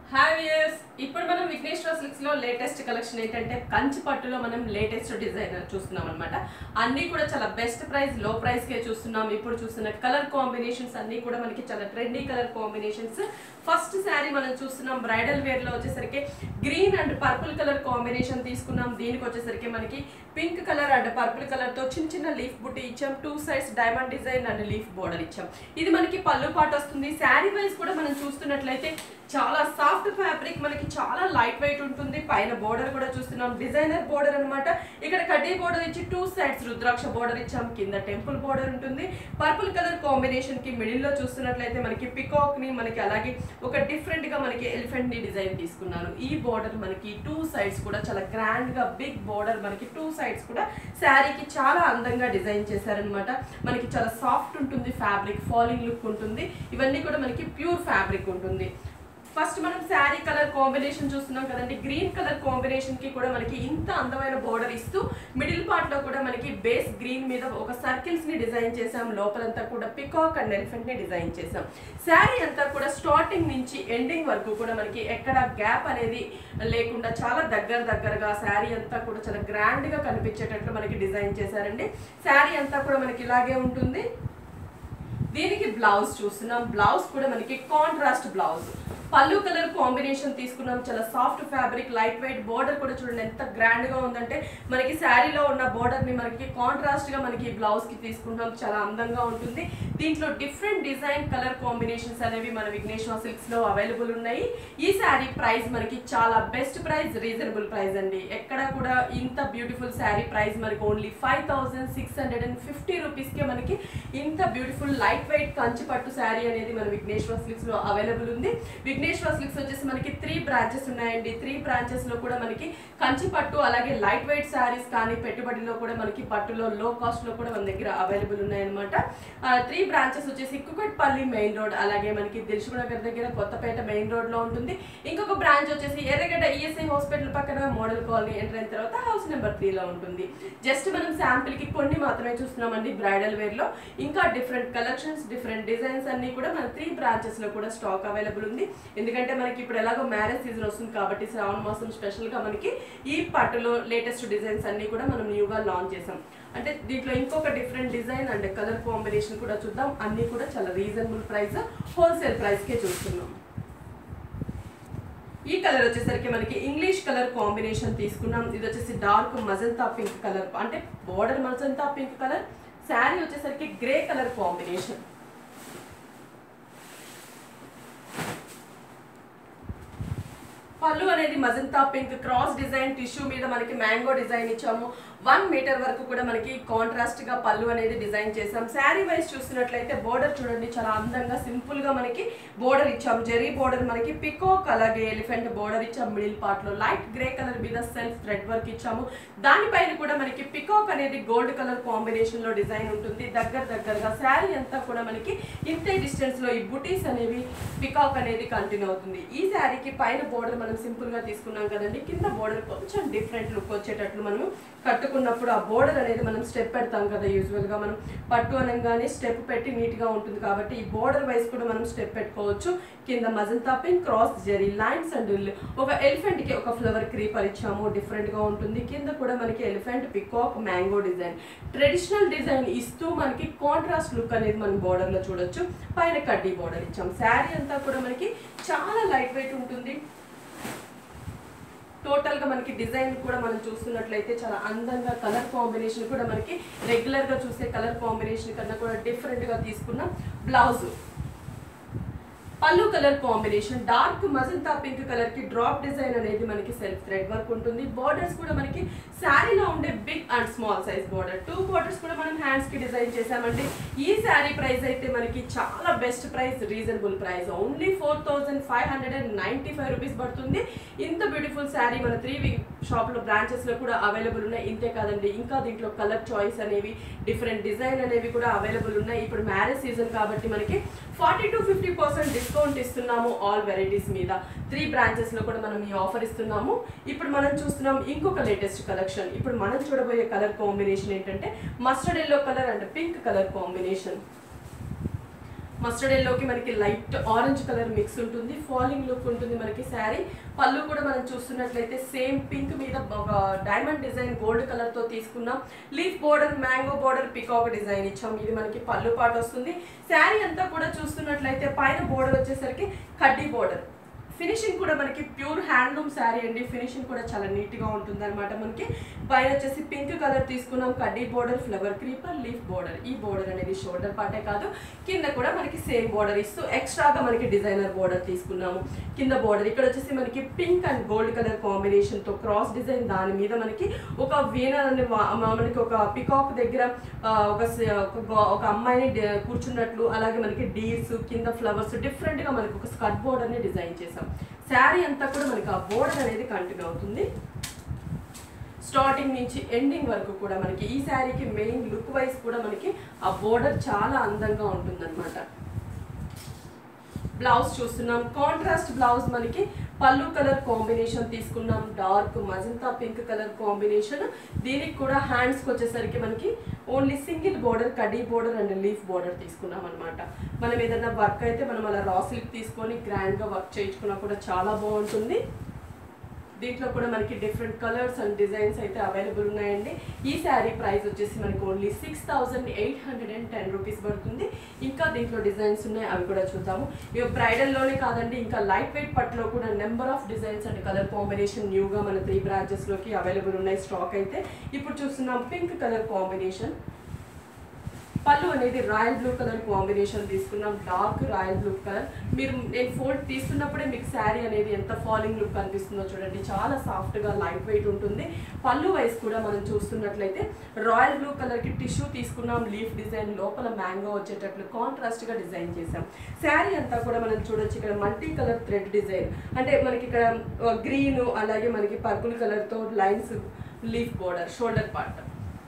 hi viewers ఇప్పుడు మనం Vighneswara silks లో లేటెస్ట్ కలెక్షన్ ఏంటంటే కంచి పట్టులో మనం లేటెస్ట్ డిజైన్ చూస్తున్నాం అనమాట అన్ని కూడా చాలా బెస్ట్ ప్రైస్ లో ప్రైస్ కే చూస్తున్నాం ఇప్పుడు చూస్తున్న కలర్ కాంబినేషన్స్ అన్ని కూడా మనకి చాలా trendy colour combinations first saree మనం చూస్తున్నాం బ్రైడల్ వేర్ లో వచ్చేసరికి green and purple colour combination తీసుకున్నాం దీనికి వచ్చేసరికి మనకి pink colour and purple colour తో చిన్న చిన్న లీఫ్ బుట్టి ఇచ్చాం two sides diamond design and leaf border ఇచ్చాం ఇది మనకి పళ్ళు పాటు వస్తుంది శారీ వైజ్ కూడా మనం చూస్తున్నట్లయితే చాలా సాఫ్ట్ ఫ్యాబ్రిక్ మనకి చాలా లైట్ వెయిట్ ఉంటుంది పైన బోర్డర్ కూడా చూస్తున్నాం డిజైనర్ బోర్డర్ అన్నమాట ఇక్కడ కడ్డీ బోర్డర్ ఇచ్చి టూ సైడ్స్ రుద్రాక్ష బోర్డర్ ఇచ్చాం కింద టెంపుల్ బోర్డర్ ఉంటుంది పర్పుల్ కలర్ కాంబినేషన్ కి మిడిల్ లో చూస్తున్నట్లయితే మనకి పికాక్ ని మనకి అలాగే ఒక డిఫరెంట్ గా మనకి ఎలిఫెంట్ ని డిజైన్ తీసుకున్నాను ఈ బోర్డర్ మనకి టూ సైడ్స్ కూడా చాలా గ్రాండ్ గా బిగ్ బోర్డర్ మనకి టూ సైడ్స్ కూడా శారీకి చాలా అందంగా డిజైన్ చేశారనమాట మనకి చాలా సాఫ్ట్ ఉంటుంది ఫ్యాబ్రిక్ ఫాలింగ్ లుక్ ఉంటుంది ఇవన్నీ కూడా మనకి ప్యూర్ ఫ్యాబ్రిక్ ఉంటుంది ఫస్ట్ మనం శారీ కలర్ కాంబినేషన్ చూస్తున్నాం కదండి గ్రీన్ కలర్ కాంబినేషన్ కి కూడా మనకి ఇంత అందమైన బోర్డర్ ఇస్తూ మిడిల్ పార్ట్ లో కూడా మనకి బేస్ గ్రీన్ మీద ఒక సర్కిల్స్ ని డిజైన్ చేసాం లోపలంతా కూడా పికాక్ అండ్ ఎలిఫెంట్ ని డిజైన్ చేసాం శారీ అంతా కూడా స్టార్టింగ్ నుంచి ఎండింగ్ వరకు కూడా మనకి ఎక్కడ గ్యాప్ అనేది లేకుండా చాలా దగ్గర దగ్గరగా శారీ అంతా కూడా చాలా గ్రాండ్ గా కనిపించేటట్లు మనకి డిజైన్ చేశారండి శారీ అంతా కూడా మనకి ఇలాగే ఉంటుంది దీనికి బ్లౌజ్ చూస్తున్నాం బ్లౌజ్ కూడా మనకి కాంట్రాస్ట్ బ్లౌజ్ పళ్ళు కలర్ కాంబినేషన్ తీసుకున్నాం చాలా soft fabric light weight border కూడా చూడండి ఎంత గ్రాండ్ గా ఉందంటే మనకి శారీలో ఉన్న బోర్డర్ ని మనకి కాంట్రాస్ట్ గా మనకి బ్లౌజ్ కి తీసుకుంటాం చాలా అందంగా ఉంటుంది దీంట్లో డిఫరెంట్ డిజైన్ కలర్ కాంబినేషన్స్ అనేవి మన విఘ్నేశ్వర సిల్క్స్ లో అవైలబుల్ ఉన్నాయి ఈ శారీ ప్రైస్ మనకి చాలా బెస్ట్ ప్రైస్ రీజనబుల్ ప్రైస్ అండి ఎక్కడ కూడా ఇంత బ్యూటిఫుల్ శారీ ప్రైస్ మనకి only five thousand six hundred and fifty రూపీస్కే మనకి ఇంత బ్యూటిఫుల్ లైట్ వెయిట్ కంచి పట్టు శారీ అనేది మన విఘ్నేశ్వర సిల్క్స్ లో అవైలబుల్ ఉంది విఘ్నేశ్వర సిల్క్స్ వచ్చేసి మనకి త్రీ బ్రాంచెస్ ఉన్నాయండి త్రీ బ్రాంచెస్ లో కూడా మనకి కంచి పట్టు అలాగే లైట్ వెయిట్ శారీస్ కానీ పెట్టుబడిలో కూడా మనకి పట్టులో లో కాస్ట్ లో కూడా మన దగ్గర అవైలబుల్ ఉన్నాయన్నమాట త్రీ బ్రాంచెస్ వచ్చేసి కుకట్పల్లి మెయిన్ రోడ్ అలాగే మనకి దిల్సుఖ్ నగర్ దగ్గర కొత్తపేట మెయిన్ రోడ్ లో ఉంటుంది ఇంకొక బ్రాంచ్ వచ్చేసి ఎర్రగడ్డ ఈఎస్ఐ హాస్పిటల్ పక్కన మోడల్ కాలనీ ఎంటర్ అయిన తర్వాత హౌస్ నెంబర్ త్రీ లో ఉంటుంది జస్ట్ మనం శాంపిల్ కి కొన్ని మాత్రమే చూస్తున్నామండి బ్రైడల్ వేర్ లో ఇంకా డిఫరెంట్ కలెక్షన్స్ డిఫరెంట్ డిజైన్స్ అన్ని కూడా మన త్రీ బ్రాంచెస్ లో కూడా స్టాక్ అవైలబుల్ ఉంది ఎందుకంటే మనకి ఇప్పుడు ఎలాగో మ్యారేజ్ సీజన్ వస్తుంది కాబట్టి శ్రావణ మాసం స్పెషల్ గా మనకి ఈ పట్టులో లేటెస్ట్ డిజైన్స్ అన్ని కూడా మనం న్యూగా లాంచ్ చేసాం అంటే దీంట్లో ఇంకొక different design and colour combination కూడా చూద్దాం అన్ని కూడా చాలా రీజనబుల్ ప్రైస్ హోల్సేల్ ప్రైస్ కే చూస్తున్నాం ఈ కలర్ వచ్చేసరికి మనకి ఇంగ్లీష్ కలర్ కాంబినేషన్ తీసుకున్నాం ఇది వచ్చేసి డార్క్ మజంతా పింక్ కలర్ అంటే border magenta pink colour saree వచ్చేసరికి గ్రే కలర్ కాంబినేషన్ పళ్ళు అనేది magenta pink cross design tissue మీద మనకి మ్యాంగో డిజైన్ ఇచ్చాము వన్ మీటర్ వరకు కూడా మనకి కాంట్రాస్ట్ గా పళ్ళు అనేది డిజైన్ చేసాం శారీ వైజ్ చూస్తున్నట్లయితే బోర్డర్ చూడండి చాలా అందంగా సింపుల్ గా మనకి బోర్డర్ ఇచ్చాం జెరీ బోర్డర్ మనకి పికోక్ అలాగే ఎలిఫెంట్ బోర్డర్ ఇచ్చాం మిడిల్ పార్ట్ లో లైట్ గ్రే కలర్ మీద సెల్ఫ్ థ్రెడ్ వర్క్ ఇచ్చాము దానిపైన కూడా మనకి పికాక్ అనేది గోల్డ్ కలర్ కాంబినేషన్ లో డిజైన్ ఉంటుంది దగ్గర దగ్గరగా శారీ అంతా కూడా మనకి ఇంతే డిస్టెన్స్ లో ఈ బుటీస్ అనేవి పికాక్ అనేది కంటిన్యూ అవుతుంది ఈ శారీకి పైన బోర్డర్ మనం సింపుల్ గా తీసుకున్నాం కదండి కింద బోర్డర్ కొంచెం డిఫరెంట్ లుక్ వచ్చేటట్లు మనం కట్టుకున్నప్పుడు ఆ బోర్డర్ అనేది మనం స్టెప్ పెడతాం కదా యూజువల్ గా మనం పట్టు అనగానే స్టెప్ పెట్టి నీట్ గా ఉంటుంది కాబట్టి ఈ బోర్డర్ వైజ్ కూడా మనం స్టెప్ పెట్టుకోవచ్చు కింద magenta pink cross zari lines and ఒక ఎలిఫెంట్ కి ఒక ఫ్లవర్ క్రీపర్ ఇచ్చాము డిఫరెంట్ గా ఉంటుంది కింద కూడా మనకి elephant peacock mango design traditional design ఇస్తూ మనకి కాంట్రాస్ట్ లుక్ అనేది మనం బోర్డర్ లో చూడొచ్చు పైన కడ్డీ బోర్డర్ ఇచ్చాం శారీ అంతా కూడా మనకి చాలా లైట్ వెయిట్ ఉంటుంది టోటల్ గా మనకి డిజైన్ కూడా మనం చూస్తున్నట్లయితే చాలా అందంగా కలర్ కాంబినేషన్ కూడా మనకి రెగ్యులర్ గా చూసే కలర్ కాంబినేషన్ కన్నా కూడా డిఫరెంట్ గా తీసుకున్నాం బ్లౌజ్ పళ్ళు colour combination dark magenta pink colour కి డ్రాప్ డిజైన్ అనేది మనకి సెల్ఫ్ థ్రెడ్ వర్క్ ఉంటుంది బోర్డర్స్ కూడా మనకి శారీలో ఉండే big and small size border two borders కూడా మనం హ్యాండ్స్ కి డిజైన్ చేసామండి ఈ శారీ ప్రైస్ అయితే మనకి చాలా best price reasonable price only four thousand five hundred and ninety five rupees పడుతుంది ఇంత బ్యూటిఫుల్ శారీ మన త్రీ షాప్ లో బ్రాంచెస్ లో కూడా అవైలబుల్ ఉన్నాయి ఇంతే కాదండి ఇంకా దీంట్లో కలర్ చాయిస్ అనేవి డిఫరెంట్ డిజైన్ అనేవి కూడా అవైలబుల్ ఉన్నాయి ఇప్పుడు మ్యారేజ్ సీజన్ కాబట్టి మనకి forty to fifty percent discount ఇస్తున్నాము ఆల్ వెరైటీస్ మీద త్రీ బ్రాంచెస్ లో కూడా మనం ఈ ఆఫర్ ఇస్తున్నాము ఇప్పుడు మనం చూస్తున్నాం ఇంకొక లేటెస్ట్ కలెక్షన్ ఇప్పుడు మనం చూడబోయే కలర్ కాంబినేషన్ ఏంటంటే mustard yellow colour and pink colour combination mustard ఎల్లోకి మనకి లైట్ ఆరెంజ్ కలర్ మిక్స్ ఉంటుంది ఫాలింగ్ లుక్ ఉంటుంది మనకి శారీ పళ్ళు కూడా మనం చూస్తున్నట్లయితే సేమ్ పింక్ మీద ఒక డైమండ్ డిజైన్ గోల్డ్ కలర్ తో తీసుకున్నాం leaf border mango border peacock design ఇచ్చాం ఇది మనకి పళ్ళు పాటు వస్తుంది శారీ అంతా కూడా చూస్తున్నట్లయితే పైన బోర్డర్ వచ్చేసరికి కడ్డీ బోర్డర్ ఫినిషింగ్ కూడా మనకి ప్యూర్ హ్యాండ్లూమ్ శారీ అండి ఫినిషింగ్ కూడా చాలా నీట్ గా ఉంటుంది అనమాట మనకి పైన వచ్చేసి పింక్ కలర్ తీసుకున్నాం కడ్డీ border flower creeper leaf border ఈ బోర్డర్ అనేది షోల్డర్ పార్టే కాదు కింద కూడా మనకి సేమ్ బోర్డర్ ఇస్తూ ఎక్స్ట్రాగా మనకి డిజైనర్ బోర్డర్ తీసుకున్నాము కింద బోర్డర్ ఇక్కడ వచ్చేసి మనకి pink and gold colour combination తో క్రాస్ డిజైన్ దాని మీద మనకి ఒక వీణర్ అనే వా- మనకి ఒక పికాక్ దగ్గర ఆ, ఒక స- ఒక గో- ఒక అమ్మాయిని డి- కూర్చున్నట్లు అలాగే మనకి డీర్స్ కింద ఫ్లవర్స్ డిఫరెంట్ గా మనకి ఒక స్కర్ట్ బోర్డర్ ని డిజైన్ చేసాం శారీ అంతా కూడా మనకి ఆ బోర్డర్ అనేది కంటిన్యూ అవుతుంది స్టార్టింగ్ నుంచి ఎండింగ్ వరకు కూడా మనకి ఈ శారీకి మెయిన్ లుక్ వైజ్ కూడా మనకి ఆ బోర్డర్ చాలా అందంగా ఉంటుందన్నమాట బ్లౌజ్ చూస్తున్నాం కాంట్రాస్ట్ బ్లౌజ్ మనకి పళ్ళు కలర్ కాంబినేషన్ తీసుకున్నాం dark magenta pink colour combination దీనికి కూడా హ్యాండ్స్కి వచ్చేసరికి మనకి ఓన్లీ సింగిల్ బోర్డర్ కడీ బోర్డర్ అండ్ లీఫ్ బోర్డర్ తీసుకున్నాం అనమాట మనం ఏదైనా వర్క్ అయితే మనం అలా రా సిల్క్ తీసుకొని గ్రాండ్గా వర్క్ చేయించుకున్నా కూడా చాలా బాగుంటుంది దీంట్లో కూడా మనకి డిఫరెంట్ కలర్స్ అండ్ డిజైన్స్ అయితే అవైలబుల్ ఉన్నాయండి ఈ శారీ ప్రైస్ వచ్చేసి మనకి only six thousand eight hundred and ten rupees పడుతుంది ఇంకా దీంట్లో డిజైన్స్ ఉన్నాయి అవి కూడా చూద్దాము ఇవి బ్రైడల్లోనే కాదండి ఇంకా లైట్ వెయిట్ పట్టులో కూడా number of designs and colour combination న్యూగా మన త్రీ బ్రాంచెస్లోకి అవైలబుల్ ఉన్నాయి స్టాక్ అయితే ఇప్పుడు చూస్తున్నాం పింక్ కలర్ కాంబినేషన్ పళ్ళు అనేది రాయల్ బ్లూ కలర్ కాంబినేషన్ తీసుకున్నాం డార్క్ రాయల్ బ్లూ కలర్ మీరు నేను ఫోల్డ్ తీసుకున్నప్పుడే మీకు శారీ అనేది ఎంత ఫాలింగ్ లుక్ కనిపిస్తుందో చూడండి చాలా సాఫ్ట్ గా లైట్ వెయిట్ ఉంటుంది పళ్ళు వైస్ కూడా మనం చూస్తున్నట్లయితే రాయల్ బ్లూ కలర్ కి టిష్యూ తీసుకున్నాం లీఫ్ డిజైన్ లోపల మ్యాంగో వచ్చేటట్లు కాంట్రాస్ట్ గా డిజైన్ చేసాం శారీ అంతా కూడా మనం చూడొచ్చు ఇక్కడ మల్టీ కలర్ థ్రెడ్ డిజైన్ అంటే మనకి ఇక్కడ గ్రీన్ అలాగే మనకి పర్పుల్ కలర్ తో lines leaf border shoulder part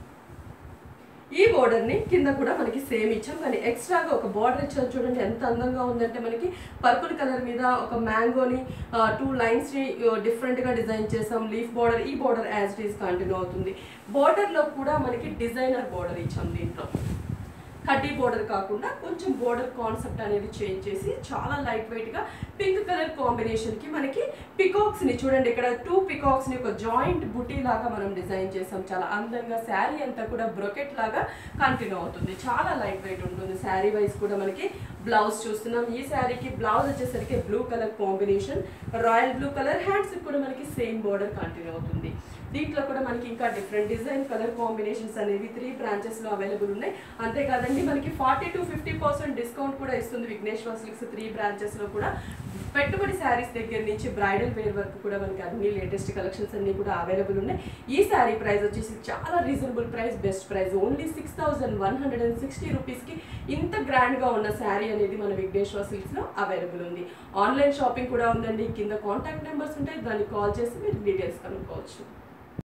ఈ border ని కింద కూడా మనకి సేమ్ ఇచ్చాం కానీ ఎక్స్ట్రాగా ఒక బార్డర్ ఇచ్చాం చూడండి ఎంత అందంగా ఉందంటే మనకి పర్పుల్ కలర్ మీద ఒక మ్యాంగోని టూ లైన్స్ని డిఫరెంట్గా డిజైన్ చేసాం లీఫ్ బార్డర్ ఈ border as it is continue అవుతుంది బార్డర్లో కూడా మనకి డిజైనర్ బార్డర్ ఇచ్చాం దీంట్లో కడ్డీ బోర్డర్ కాకుండా కొంచెం బోర్డర్ కాన్సెప్ట్ అనేది చేంజ్ చేసి చాలా లైట్ వెయిట్ గా పింక్ కలర్ కాంబినేషన్ కి మనకి పికాక్స్ ని చూడండి ఇక్కడ టూ పికాక్స్ ని ఒక జాయింట్ బుటీ లాగా మనం డిజైన్ చేసాం చాలా అందంగా శారీ అంతా కూడా బ్రొకెట్ లాగా కంటిన్యూ అవుతుంది చాలా లైట్ వెయిట్ ఉంటుంది శారీ వైజ్ కూడా మనకి బ్లౌజ్ చూస్తున్నాం ఈ శారీకి బ్లౌజ్ వచ్చేసరికి blue colour combination royal blue colour hands కూడా మనకి సేమ్ బోర్డర్ కంటిన్యూ అవుతుంది దీంట్లో కూడా మనకి ఇంకా డిఫరెంట్ డిజైన్ కలర్ కాంబినేషన్స్ అనేవి త్రీ బ్రాంచెస్ లో అవైలబుల్ ఉన్నాయి అంతేకాదండి మనకి forty to fifty percent discount కూడా ఇస్తుంది విఘ్నేశ్వర సిల్క్స్ త్రీ బ్రాంచెస్ లో కూడా పెట్టుబడి శారీస్ దగ్గర నుంచి బ్రైడల్ వేర్ వరకు కూడా మనకి అన్ని లేటెస్ట్ కలెక్షన్స్ అన్ని కూడా అవైలబుల్ ఉన్నాయి ఈ శారీ ప్రైస్ వచ్చేసి చాలా reasonable price best price only six thousand one hundred and sixty రూపీస్కి ఇంత గ్రాండ్గా ఉన్న శారీ అనేది మన విఘ్నేశ్వర సిల్క్స్లో అవైలబుల్ ఉంది ఆన్లైన్ షాపింగ్ కూడా ఉందండి కింద కాంటాక్ట్ నెంబర్స్ ఉంటాయి దాన్ని కాల్ చేసి మీరు డీటెయిల్స్ కనుక్కోవచ్చు